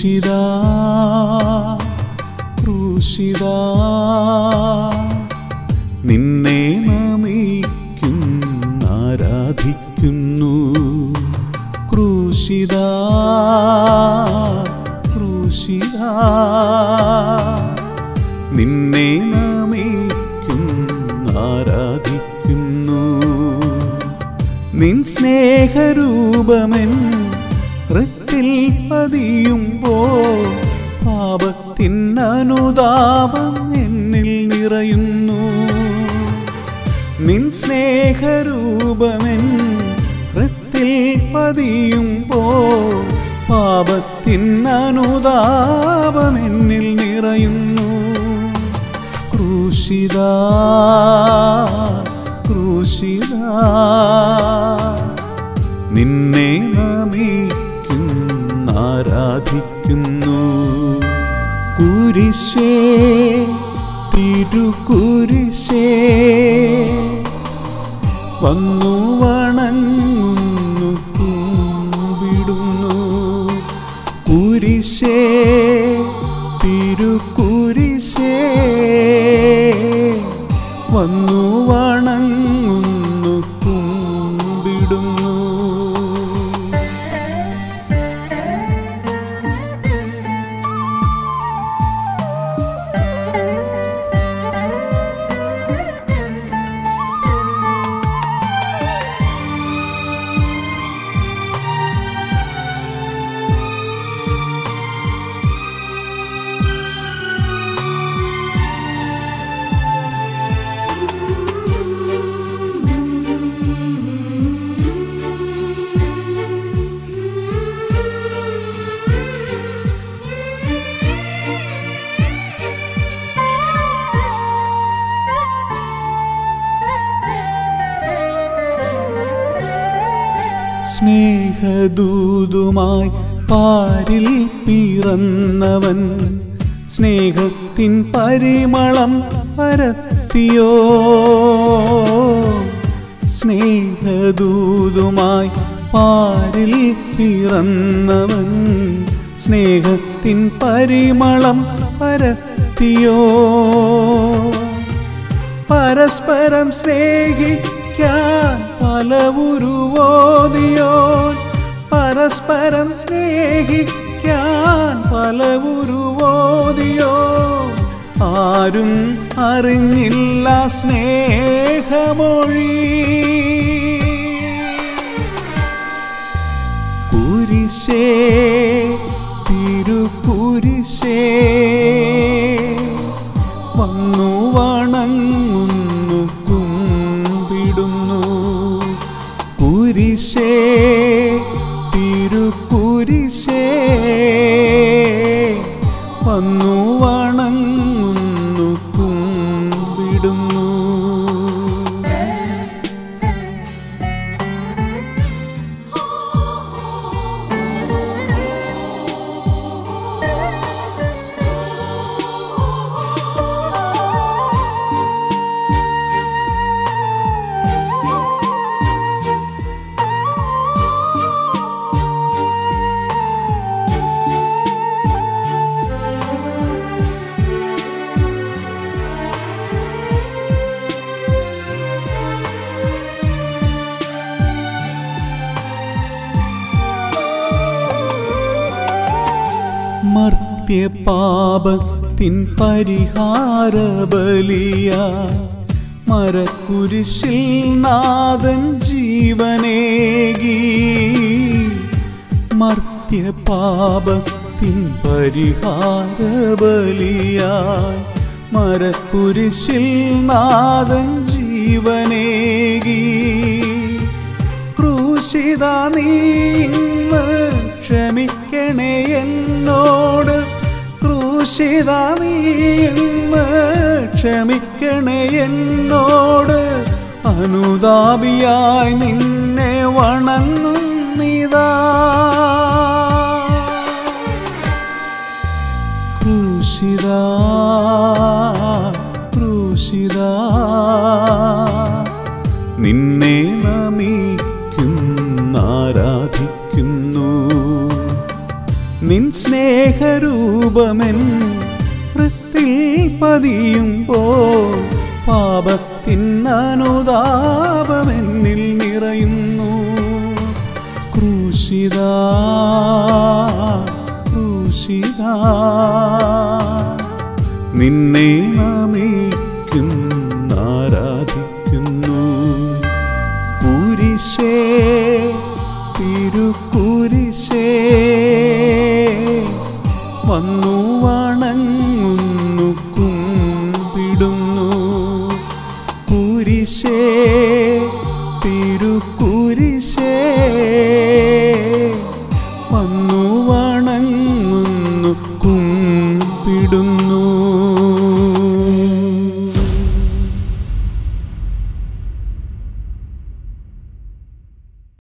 ക്രൂശിത ക്രൂശിത നിന്നെ നമിക്കുന്നു ആരാധിക്കുന്നു ക്രൂശിത ക്രൂശിത നിന്നെ നമിക്കുന്നു ആരാധിക്കുന്നു നിൻ സ്നേഹരൂപമെൻ ഹൃത്തിൽ പതിയുമ്പോൾ പാപത്തിൻ അനുതാപം എന്നിൽ നിറയുന്നു നിൻ സ്നേഹരൂപമെൻ ഹൃത്തിൽ പതിയുമ്പോൾ പാപത്തിൻ അനുതാപം എന്നിൽ നിറയുന്നു ക്രൂശിത ക്രൂശിത നിന്നെ നമിക്കുന്നു ആരാധിക്കുന്നു കുരിശേ തിരുകുരിശേ വന്നു വണങ്ങുന്നു കുമ്പിടുന്നു കുരിശേ തിരുകുരിശേ വന്നു വണങ്ങുന്നു കുമ്പിടുന്നു സ്നേഹദൂതുമായി പാരിൽ പിറന്നവൻ സ്നേഹത്തിൻ പരിമളം പരത്തിയോ സ്നേഹദൂതുമായി പാരിൽ പിറന്നവൻ സ്നേഹത്തിൻ പരിമളം പരത്തിയോ പരസ്പരം സ്നേഹിക്കാൻ പലവുരുവോതിയോ പരസ്പരം സ്നേഹിക്കാൻ പലവുരുവോതിയോ ആരും അറിഞ്ഞില്ല സ്നേഹമൊഴി കുരിശേ തിരുകുരിശേ വന്നു വണങ്ങുന്നു കുമ്പിടുന്നു കുരിശേ തിരുകുരിശേ വന്നു വണങ്ങുന്നു കുമ്പിടുന്നു മർത്യപാപത്തിൻ പരിഹാര ബലിയ മരക്കുരിശിൽ നാഥൻ ജീവനേകി മർത്യപാപത്തിൻ പരിഹാര ബലിയായി മരക്കുരിശിൽ നാഥൻ ജീവനേകി ക്രൂശിത നീ ഇന്ന് ക്ഷമിക്കണേ എന്നോട് ക്രൂശിത നീ ഇന്ന് ക്ഷമിക്കണേ എന്നോട് അനുതാപിയായി നിന്നെ വണങ്ങുന്നിതാ ക്രൂശിത ക്രൂശിത നിന്നെ നമിക്കുന്നു ആരാധിക്കുന്നു നിൻ സ്നേഹ രൂപമെൻ വൃത്തിൽ പതിയുമ്പോൾ പാപത്തിനനുതാപമെന്നിൽ നിറയുന്നു ക്രൂശിത ക്രൂശിത നിന്നെ നാം